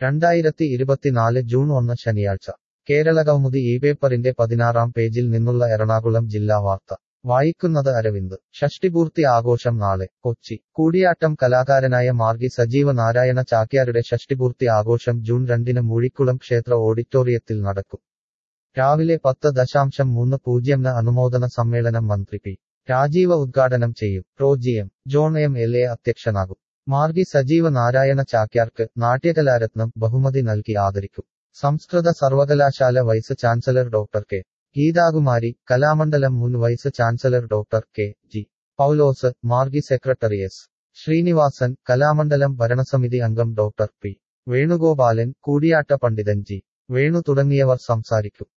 രണ്ടായിരത്തി ഇരുപത്തിനാല് ജൂൺ ഒന്ന് ശനിയാഴ്ച കേരളകൗമുദി ഈ പേപ്പറിന്റെ പതിനാറാം പേജിൽ നിന്നുള്ള എറണാകുളം ജില്ലാ വാർത്ത വായിക്കുന്നത് അരവിന്ദ് ഷഷ്ടിപൂർത്തി ആഘോഷം നാളെ കൊച്ചി കൂടിയാട്ടം കലാകാരനായ മാർഗി സജീവ നാരായണ ചാക്യാരുടെ ഷഷ്ടിപൂർത്തി ആഘോഷം ജൂൺ രണ്ടിന് മൂഴിക്കുളം ക്ഷേത്ര ഓഡിറ്റോറിയത്തിൽ നടക്കും രാവിലെ പത്ത് ദശാംശം മൂന്ന് പൂജ്യംന് അനുമോദന സമ്മേളനം മന്ത്രി പി രാജീവ ഉദ്ഘാടനം ചെയ്യും റോജിയം ജോൺ എം എൽ എ അധ്യക്ഷനാകും മാർഗി സജീവ നാരായണ ചാക്യാർക്ക് നാട്യകലാരത്നം ബഹുമതി നൽകി ആദരിക്കും സംസ്കൃത സർവകലാശാല vice chancellor doctor K Geethakumari Kalamandalam മുൻ vice chancellor doctor K G Paulose Margi secretary S Sreenivasan Kalamandalam ഭരണസമിതി അംഗം ഡോക്ടർ പി വേണുഗോപാലൻ കൂടിയാട്ട പണ്ഡിതൻ ജി വേണു തുടങ്ങിയവർ സംസാരിക്കും